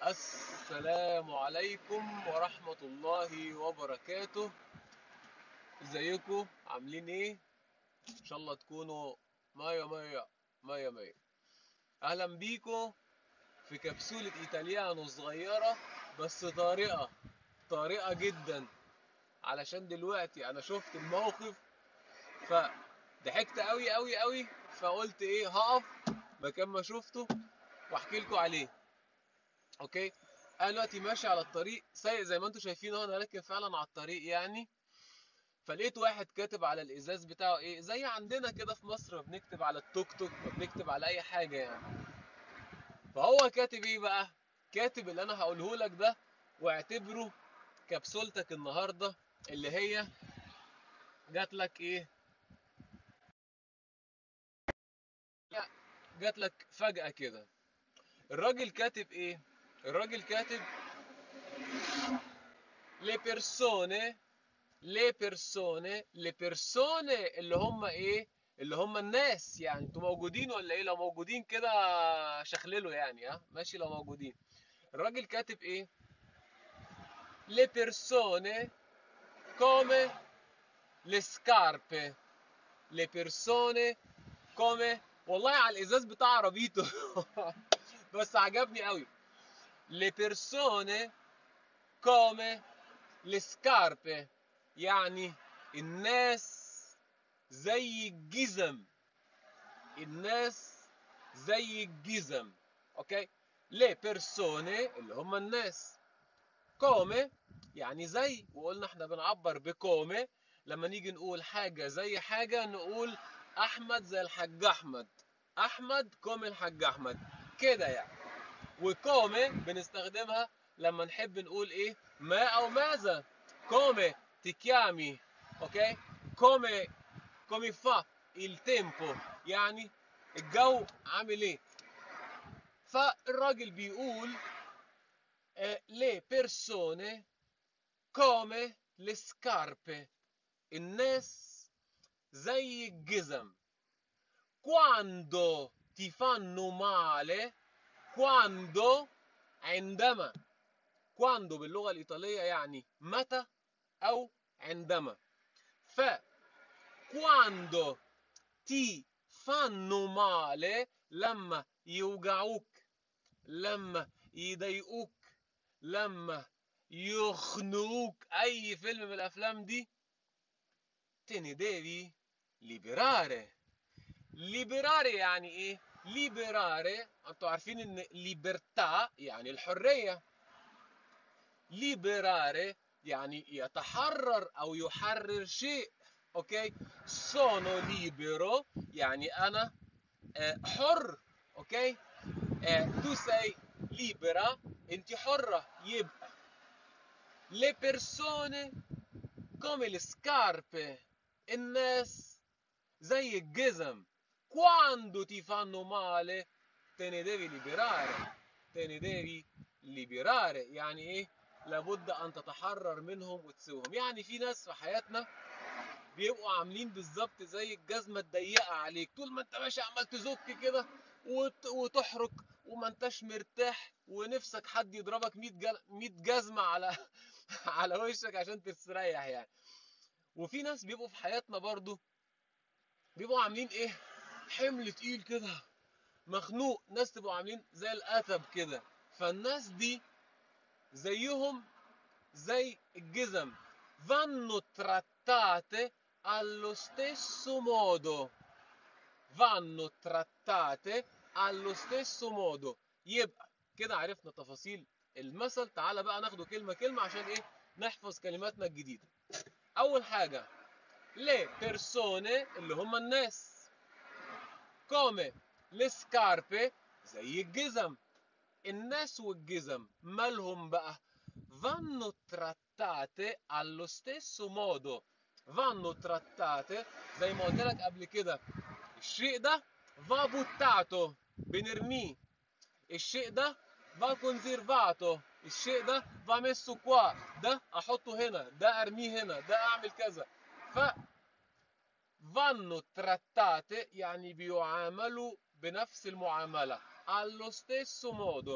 السلام عليكم ورحمة الله وبركاته ازيكم عاملين ايه ان شاء الله تكونوا مايا مايا مايا مايا اهلا بيكم في كبسولة ايطاليانو صغيرة بس طارئة طارئة جدا علشان دلوقتي انا شفت الموقف فضحكت قوي قوي قوي فقلت ايه هقف مكان ما شفته واحكي لكم عليه اوكي انا دلوقتي ماشي على الطريق سايق زي ما انتم شايفين اهو انا راكب فعلا على الطريق يعني فلقيت واحد كاتب على الازاز بتاعه ايه زي عندنا كده في مصر ما بنكتب على التوك توك ما بنكتب على اي حاجه يعني فهو كاتب ايه بقى كاتب اللي انا هقوله لك ده واعتبره كبسولتك النهارده اللي هي جات لك ايه جات لك فجأة كده الراجل كاتب ايه الراجل كاتب le persone le persone le persone اللي هم ايه اللي هم الناس يعني انتوا موجودين ولا ايه لو موجودين كده شخللوا يعني ها ماشي لو موجودين الراجل كاتب ايه le persone come le scarpe le persone come والله على الازاز بتاع عربيته بس عجبني قوي le persone come le scarpe يعني الناس زي الجزم الناس زي الجزم اوكي le persone اللي هم الناس come يعني زي وقلنا احنا بنعبر بكومه لما نيجي نقول حاجة زي حاجة نقول احمد زي الحاج احمد احمد كوم الحاج احمد كده يعني وكومي بنستخدمها لما نحب نقول ايه ما او ماذا كومي تكيامي اوكي كومي كومي فا التيمبو يعني الجو عامل ايه فالراجل بيقول eh, le persone come le scarpe الناس زي الجزم quando ti fanno male quando عندما quando باللغة الإيطالية يعني متى أو عندما ف quando ti fanno male لما يوجعوك لما يضايقوك لما يخنقوك أي فيلم من الأفلام دي te ne devi liberare liberare يعني ايه liberare انتوا عارفين ان libertà يعني الحرية liberare يعني يتحرر او يحرر شيء اوكي sono libero يعني انا حر اوكي tu sei libera انت حرة يبقى le persone come le scarpe الناس زي الجزم quando ti fanno male te ne devi liberare te ne devi liberare يعني ايه لابد ان تتحرر منهم وتسيبهم يعني في ناس في حياتنا بيبقوا عاملين بالظبط زي الجزمه الضيقه عليك طول ما انت ماشي عمال تزك كده وت... وتحرك وما انتش مرتاح ونفسك حد يضربك 100 جل... 100 جزمه على على وشك عشان تستريح يعني وفي ناس بيبقوا في حياتنا برضو بيبقوا عاملين ايه حمل تقيل كده مخنوق ناس تبقوا عاملين زي القتب كده فالناس دي زيهم زي الجزم vanno trattate allo stesso modo vanno trattate allo stesso modo يبقى كده عرفنا تفاصيل المثل تعالى بقى ناخده كلمة كلمة عشان ايه نحفظ كلماتنا الجديدة اول حاجة le persone اللي هم الناس come le scarpe زي الجزم الناس والجزم مالهم بقى vanno trattate allo stesso modo vanno trattate زي ما قلت لك قبل كده الشيء ده va buttato بنرميه الشيء ده va conservato الشيء ده va messo qua ده احطه هنا ده ارميه هنا ده اعمل كذا ف vanno trattate يعني بيعاملوا بنفس المعاملة allo stesso modo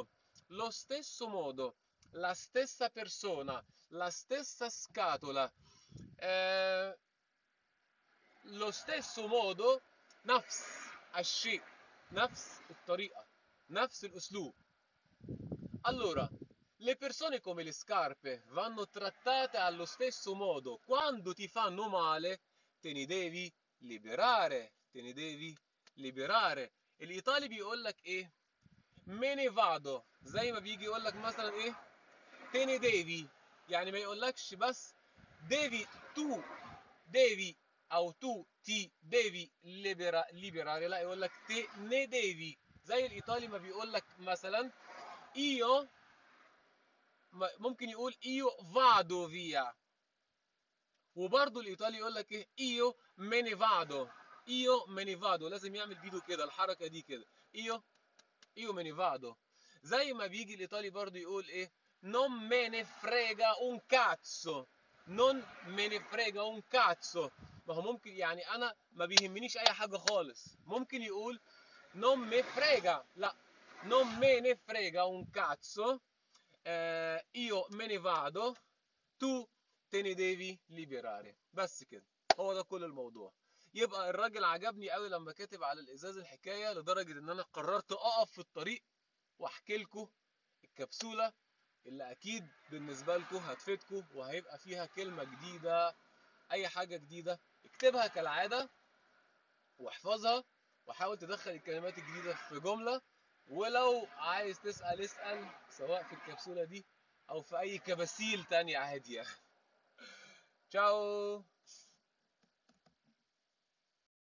lo stesso modo la stessa persona la stessa scatola eh, lo stesso modo نفس الشيء نفس الطريقة نفس الأسلوب allora le persone come le scarpe vanno trattate allo stesso modo quando ti fanno male te ne devi liberare te ne devi liberare الايطالي بيقول لك ايه me ne vado زي ما بيجي يقول لك مثلا ايه te ne devi يعني ما يقولكش بس devi tu devi او tu ti devi libera liberare لا يقول لك te ne devi زي الايطالي ما بيقول لك مثلا io ممكن يقول io vado via وبرضه الايطالي يقول لك ايه io me ne vado io me ne vado لازم يعمل بيدو كده الحركه دي كده io io me ne vado زي ما بيجي الايطالي برضه يقول ايه non me ne frega un cazzo non me ne frega un cazzo ما هو ممكن يعني انا ما بيهمنيش اي حاجه خالص ممكن يقول non me frega لا non me ne frega un cazzo eh, io me ne vado tu te ne devi liberare بس كده هو ده كل الموضوع يبقى الراجل عجبني قوي لما كاتب على الازاز الحكايه لدرجه ان انا قررت اقف في الطريق واحكي لكم الكبسوله اللي اكيد بالنسبه لكم هتفيدكم وهيبقى فيها كلمه جديده اي حاجه جديده اكتبها كالعاده واحفظها وحاول تدخل الكلمات الجديده في جمله ولو عايز تسال اسال سواء في الكبسوله دي او في اي كباسيل تانية عادي يعني تشاو